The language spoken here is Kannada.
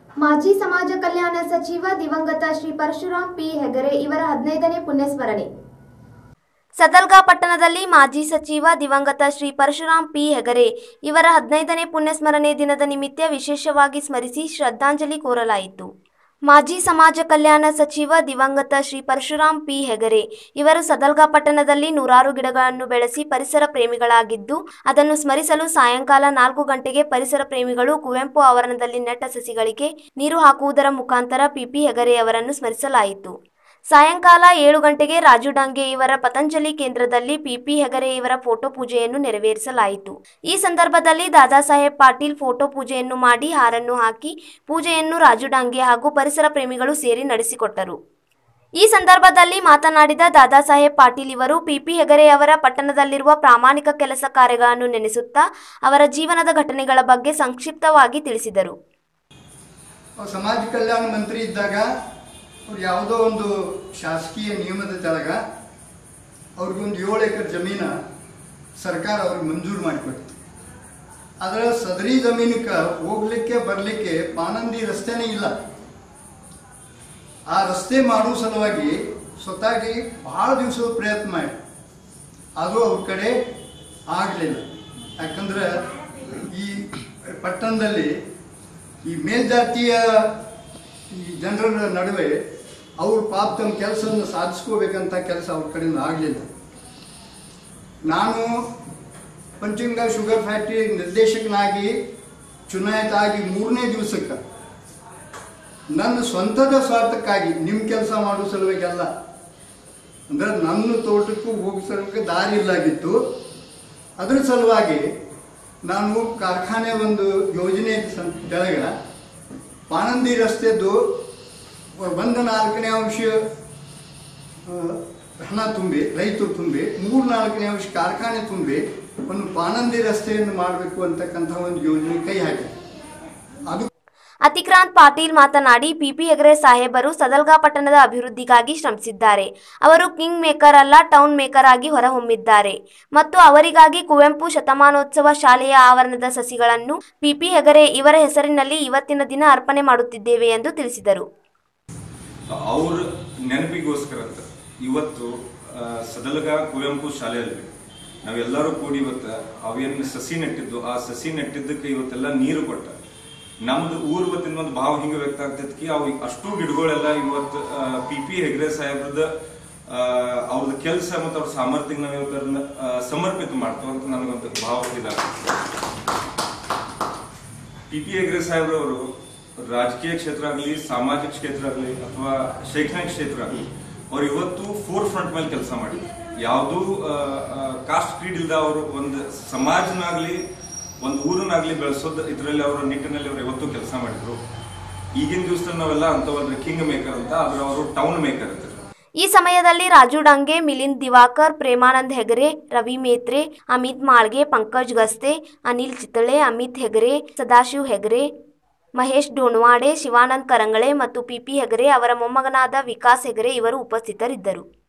ಮಾಜಿ ಸಮಾಜ ಕಲ್ಯಾಣ ಸಚಿವ ದಿವಂಗತ ಶ್ರೀ ಪರಶುರಾಮ್ ಪಿ ಹೆಗರೆ ಇವರ ಹದಿನೈದನೇ ಪುಣ್ಯಸ್ಮರಣೆ ಸದಲ್ಗಾ ಪಟ್ಟಣದಲ್ಲಿ ಮಾಜಿ ಸಚಿವ ದಿವಂಗತ ಶ್ರೀ ಪರಶುರಾಮ್ ಪಿ ಹೆಗರೆ ಇವರ ಹದಿನೈದನೇ ಪುಣ್ಯಸ್ಮರಣೆ ದಿನದ ನಿಮಿತ್ತ ವಿಶೇಷವಾಗಿ ಸ್ಮರಿಸಿ ಶ್ರದ್ಧಾಂಜಲಿ ಕೋರಲಾಯಿತು ಮಾಜಿ ಸಮಾಜ ಕಲ್ಯಾಣ ಸಚಿವ ದಿವಂಗತ ಶ್ರೀ ಪರಶುರಾಮ್ ಪಿ ಹೆಗರೆ ಇವರು ಸದಲ್ಗಾ ಪಟ್ಟಣದಲ್ಲಿ ನೂರಾರು ಗಿಡಗಳನ್ನು ಬೆಳೆಸಿ ಪರಿಸರ ಪ್ರೇಮಿಗಳಾಗಿದ್ದು ಅದನ್ನು ಸ್ಮರಿಸಲು ಸಾಯಂಕಾಲ ನಾಲ್ಕು ಗಂಟೆಗೆ ಪರಿಸರ ಪ್ರೇಮಿಗಳು ಕುವೆಂಪು ಆವರಣದಲ್ಲಿ ನೆಟ್ಟ ಸಸಿಗಳಿಗೆ ನೀರು ಹಾಕುವುದರ ಮುಖಾಂತರ ಪಿಪಿ ಹೆಗರೆ ಅವರನ್ನು ಸ್ಮರಿಸಲಾಯಿತು ಸಾಯಂಕಾಲ ಏಳು ಗಂಟೆಗೆ ರಾಜು ಡಾಂಗೆ ಇವರ ಪತಂಜಲಿ ಕೇಂದ್ರದಲ್ಲಿ ಪಿಪಿ ಹೆಗರೆ ಇವರ ಫೋಟೋ ಪೂಜೆಯನ್ನು ನೆರವೇರಿಸಲಾಯಿತು ಈ ಸಂದರ್ಭದಲ್ಲಿ ದಾದಾ ಸಾಹೇಬ್ ಪಾಟೀಲ್ ಫೋಟೋ ಪೂಜೆಯನ್ನು ಮಾಡಿ ಹಾರನ್ನು ಹಾಕಿ ಪೂಜೆಯನ್ನು ರಾಜು ಡಾಂಗೆ ಹಾಗೂ ಪರಿಸರ ಪ್ರೇಮಿಗಳು ಸೇರಿ ನಡೆಸಿಕೊಟ್ಟರು ಈ ಸಂದರ್ಭದಲ್ಲಿ ಮಾತನಾಡಿದ ದಾದಾ ಸಾಹೇಬ್ ಪಾಟೀಲ್ ಇವರು ಪಿಪಿ ಹೆಗರೆಯವರ ಪಟ್ಟಣದಲ್ಲಿರುವ ಪ್ರಾಮಾಣಿಕ ಕೆಲಸ ಕಾರ್ಯಗಳನ್ನು ನೆನೆಸುತ್ತಾ ಅವರ ಜೀವನದ ಘಟನೆಗಳ ಬಗ್ಗೆ ಸಂಕ್ಷಿಪ್ತವಾಗಿ ತಿಳಿಸಿದರು ಅವ್ರು ಸಮಾಜ ಕಲ್ಯಾಣ ಮಂತ್ರಿ ಇದ್ದಾಗ ಅವ್ರು ಯಾವುದೋ ಒಂದು ಶಾಸಕೀಯ ನಿಯಮದ ತೆಳಗ ಅವ್ರಿಗೊಂದು ಏಳು ಎಕರೆ ಜಮೀನ ಸರ್ಕಾರ ಅವ್ರಿಗೆ ಮಂಜೂರು ಮಾಡಿಕೊಡ್ತು ಅದರ ಸದರಿ ಜಮೀನಕ್ಕೆ ಹೋಗ್ಲಿಕ್ಕೆ ಬರಲಿಕ್ಕೆ ಪಾನಂದಿ ರಸ್ತೆನೇ ಇಲ್ಲ ಆ ರಸ್ತೆ ಮಾಡುವ ಸಲುವಾಗಿ ಸ್ವತಃಗಿ ಬಹಳ ದಿವಸದ ಪ್ರಯತ್ನ ಮಾಡಿ ಅದು ಅವ್ರ ಕಡೆ ಆಗಲಿಲ್ಲ ಯಾಕಂದ್ರೆ ಈ ಪಟ್ಟಣದಲ್ಲಿ ಈ ಮೇಲ್ಜಾತಿಯ ಈ ಜನರ ನಡುವೆ ಅವ್ರ ಪಾಪ ತಮ್ಮ ಕೆಲಸವನ್ನು ಸಾಧಿಸ್ಕೋಬೇಕಂತ ಕೆಲಸ ಅವ್ರ ಕಡೆಯಿಂದ ಆಗಲಿಲ್ಲ ನಾನು ಪಂಚಗಂಗಾ ಶುಗರ್ ಫ್ಯಾಕ್ಟ್ರಿ ನಿರ್ದೇಶಕನಾಗಿ ಚುನಾಯಿತ ಆಗಿ ಮೂರನೇ ದಿವಸಕ್ಕೆ ನನ್ನ ಸ್ವಂತದ ಸ್ವಾರ್ಥಕ್ಕಾಗಿ ನಿಮ್ಮ ಕೆಲಸ ಮಾಡೋ ಸಲುವಾಗಿ ಅಲ್ಲ ಅಂದ್ರೆ ನನ್ನ ತೋಟಕ್ಕೂ ಹೋಗೋ ಸಲುವಾಗಿ ದಾರಿ ಇಲ್ಲಾಗಿತ್ತು ಅದ್ರ ಸಲುವಾಗಿ ನಾನು ಕಾರ್ಖಾನೆ ಒಂದು ಯೋಜನೆ ಸಂ- ಕೆಳಗ ಪಾನಂದಿ ರಸ್ತೆದ್ದು ಒಂದು ನಾಲ್ಕನೇ ಅಂಶ ಆ, ಹಣ ತುಂಬಿ ರೈತರು ತುಂಬಿ ಮೂರು ನಾಲ್ಕನೇ ಅಂಶ ಕಾರ್ಖಾನೆ ತುಂಬಿ ಒಂದು ಪಾನಂದಿ ರಸ್ತೆಯನ್ನು ಮಾಡಬೇಕು ಅಂತಕ್ಕಂಥ ಒಂದು ಯೋಜನೆ ಕೈ ಹಾಕಿ ಅದು ಅತಿಕ್ರಾಂತ್ ಪಾಟೀಲ್ ಮಾತನಾಡಿ ಪಿಪಿ ಹೆಗರೆ ಸಾಹೇಬರು ಸದಲ್ಗಾ ಪಟ್ಟಣದ ಅಭಿವೃದ್ಧಿಗಾಗಿ ಶ್ರಮಿಸಿದ್ದಾರೆ ಅವರು ಕಿಂಗ್ ಮೇಕರ್ ಅಲ್ಲ ಟೌನ್ ಮೇಕರ್ ಆಗಿ ಹೊರಹೊಮ್ಮಿದ್ದಾರೆ ಮತ್ತು ಅವರಿಗಾಗಿ ಕುವೆಂಪು ಶತಮಾನೋತ್ಸವ ಶಾಲೆಯ ಆವರಣದ ಸಸಿಗಳನ್ನು ಪಿಪಿ ಹೆಗರೆ ಇವರ ಹೆಸರಿನಲ್ಲಿ ಇವತ್ತಿನ ದಿನ ಅರ್ಪಣೆ ಮಾಡುತ್ತಿದ್ದೇವೆ ಎಂದು ತಿಳಿಸಿದರು ಅವ್ರ ನೆನಪಿಗೋಸ್ಕರ ಅಂತ ಇವತ್ತು ಆ, ಸದಲಗ ಕುವೆಂಪು ಶಾಲೆಯಲ್ಲಿ ನಾವೆಲ್ಲರೂ ಕೂಡಿ ಇವತ್ತು ಅವೇನು ಸಸಿ ನೆಟ್ಟಿದ್ದು ಆ ಸಸಿ ನೆಟ್ಟಿದ್ದಕ್ಕೆ ಇವತ್ತೆಲ್ಲ ನೀರು ಕೊಟ್ಟ ನಮ್ದು ಊರ್ ಇವತ್ತಿನ ಒಂದು ಭಾವ ಹಿಂಗೆ ವ್ಯಕ್ತ ಆಗ್ತೈತಿ ಅವು ಅಷ್ಟು ಗಿಡಗಳೆಲ್ಲ ಇವತ್ತು ಪಿ ಪಿ ಹೆಗ್ರೆ ಸಾಹೇಬ್ರದ ಅವ್ರದ್ದು ಕೆಲಸ ಮತ್ತು ಅವ್ರ ಸಾಮರ್ಥ್ಯಕ್ಕೆ ನಾವು ಇವತ್ತು ಅದನ್ನ, ಆ, ಸಮರ್ಪಿತ ಮಾಡ್ತೇವೆ ಅಂತ ನನಗೊಂದು ಭಾವ ಇದಾಗ್ತದೆ ಪಿ ಪಿ ಹೆಗ್ರೆ ಸಾಹೇಬ್ರವರು ರಾಜಕೀಯ ಕ್ಷೇತ್ರ ಆಗಲಿ ಸಾಮಾಜಿಕ ಕ್ಷೇತ್ರ ಆಗಲಿ ಅಥವಾ ಶೈಕ್ಷಣಿಕ ಕ್ಷೇತ್ರ ಆಗಲಿ ಅವ್ರು ಇವತ್ತು ಫೋರ್ ಫ್ರಂಟ್ ಮೇಲೆ ಕೆಲಸ ಮಾಡಿದ್ರು ಯಾವುದೂ ಕಾಸ್ಟ್ ಕ್ರೀಡ್ ಇಲ್ದ ಅವರು ಒಂದು ಸಮಾಜನಾಗ್ಲಿ ಒಂದು ಊರನ್ನಾಗ್ಲಿ ಬೆಳೆಸೋದು ಇದರಲ್ಲಿ ಅವರ ನಿಟ್ಟಿನಲ್ಲಿ ಅವರು ಇವತ್ತು ಕೆಲಸ ಮಾಡಿದ್ರು ಈಗಿನ ದಿವಸದಲ್ಲಿ ನಾವೆಲ್ಲ ಅಂತವಲ್ರಿ ಕಿಂಗ್ ಮೇಕರ್ ಅಂತ ಆದ್ರೆ ಅವರು ಟೌನ್ ಮೇಕರ್ ಅಂತ ಈ ಸಮಯದಲ್ಲಿ ರಾಜು ಡಾಂಗೆ ಮಿಲಿಂದ್ ದಿವಾಕರ್ ಪ್ರೇಮಾನಂದ್ ಹೆಗರೆ ರವಿ ಮೇತ್ರೆ ಅಮಿತ್ ಮಾಳ್ಗೆ ಪಂಕಜ್ ಗಸ್ತೆ ಅನಿಲ್ ಚಿತ್ತಳೆ ಅಮಿತ್ ಹೆಗರೆ ಸದಾಶಿವ್ ಹೆಗರೆ ಮಹೇಶ್ ಡೋಣವಾಡೆ ಶಿವಾನಂದ್ ಕರಂಗಳೆ ಮತ್ತು ಪಿಪಿ ಹೆಗರೆ ಅವರ ಮೊಮ್ಮಗನಾದ ವಿಕಾಸ್ ಹೆಗರೆ ಇವರು ಉಪಸ್ಥಿತರಿದ್ದರು